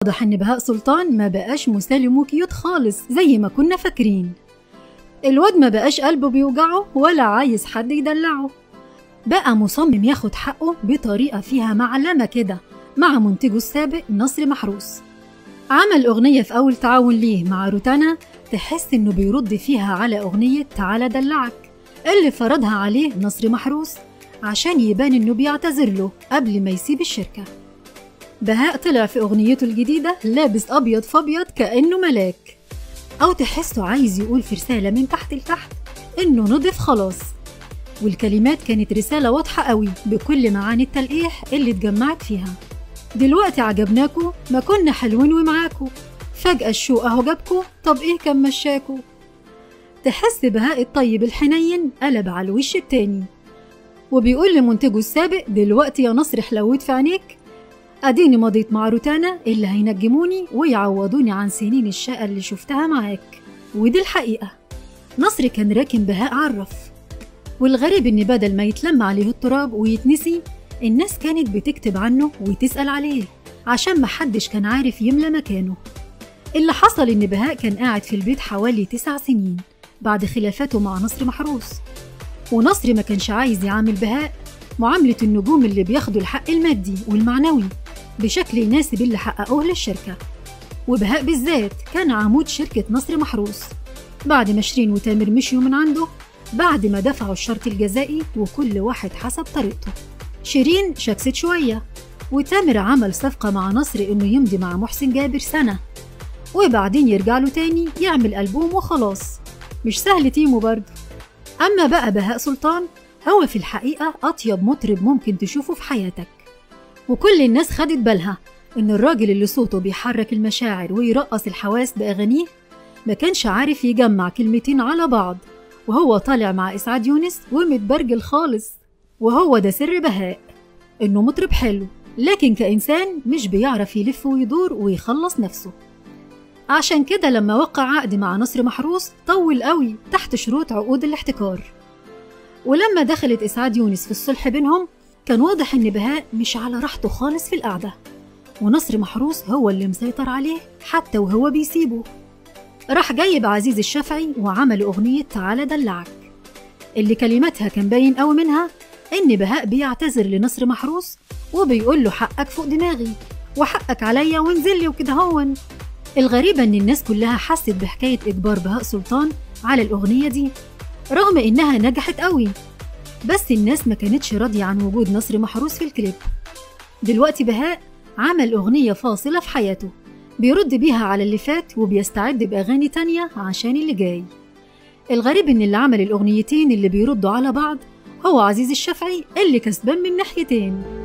واضح ان بهاء سلطان ما بقاش مسالم وكيوت خالص زي ما كنا فاكرين الواد ما بقاش قلبه بيوجعه ولا عايز حد يدلعه بقى مصمم ياخد حقه بطريقة فيها معلمة كده مع منتجه السابق نصر محروس عمل أغنية في أول تعاون ليه مع روتانا تحس إنه بيرد فيها على أغنية تعالى دلعك اللي فرضها عليه نصر محروس عشان يبان إنه بيعتذر له قبل ما يسيب الشركة بهاء طلع في أغنيته الجديدة لابس أبيض فأبيض كأنه ملاك أو تحسه عايز يقول في رسالة من تحت لتحت إنه نضف خلاص والكلمات كانت رسالة واضحة قوي بكل معاني التلقيح اللي اتجمعت فيها دلوقتي عجبناكو ما كنا حلوين ومعاكو فجأة الشوق أهو جابكو طب إيه كان مشاكو تحس بهاء الطيب الحنين قلب على الوش التاني وبيقول لمنتجه السابق دلوقتي يا نصر حلوت في عينيك أديني مضيت مع روتانا اللي هينجموني ويعوضوني عن سنين الشقة اللي شفتها معاك ودي الحقيقة نصر كان راكن بهاء عرف والغريب إن بدل ما يتلم عليه التراب ويتنسي الناس كانت بتكتب عنه وتسأل عليه عشان محدش كان عارف يملى مكانه اللي حصل إن بهاء كان قاعد في البيت حوالي تسع سنين بعد خلافاته مع نصر محروس ونصر ما كانش عايز يعامل بهاء معاملة النجوم اللي بياخدوا الحق المادي والمعنوي بشكل يناسب اللي حققوه للشركة وبهاء بالذات كان عمود شركة نصر محروس بعد ما شيرين وتامر مشيوا من عنده بعد ما دفعوا الشرط الجزائي وكل واحد حسب طريقته شيرين شكست شوية وتامر عمل صفقة مع نصر إنه يمضي مع محسن جابر سنة وبعدين يرجع له تاني يعمل ألبوم وخلاص مش سهل تيمو برضه أما بقى بهاء سلطان هو في الحقيقة أطيب مطرب ممكن تشوفه في حياتك وكل الناس خدت بالها إن الراجل اللي صوته بيحرك المشاعر ويرقص الحواس بأغانيه ما كانش عارف يجمع كلمتين على بعض وهو طالع مع إسعاد يونس ومتبرجل خالص وهو ده سر بهاء إنه مطرب حلو لكن كإنسان مش بيعرف يلف ويدور ويخلص نفسه عشان كده لما وقع عقد مع نصر محروس طول قوي تحت شروط عقود الاحتكار ولما دخلت إسعاد يونس في الصلح بينهم كان واضح إن بهاء مش على راحته خالص في القعدة ونصر محروس هو اللي مسيطر عليه حتى وهو بيسيبه راح جايب عزيز الشافعي وعمل أغنية تعالى دلعك اللي كلماتها كان باين قوي منها إن بهاء بيعتذر لنصر محروس وبيقول له حقك فوق دماغي وحقك عليا وانزل لي وكده هون الغريبة إن الناس كلها حست بحكاية إجبار بهاء سلطان على الأغنية دي رغم إنها نجحت قوي بس الناس ما كانتش راضية عن وجود نصر محروس في الكليب دلوقتي بهاء عمل أغنية فاصلة في حياته بيرد بيها على اللي فات وبيستعد بأغاني تانية عشان اللي جاي الغريب إن اللي عمل الأغنيتين اللي بيردوا على بعض هو عزيز الشافعي اللي كسبان من ناحيتين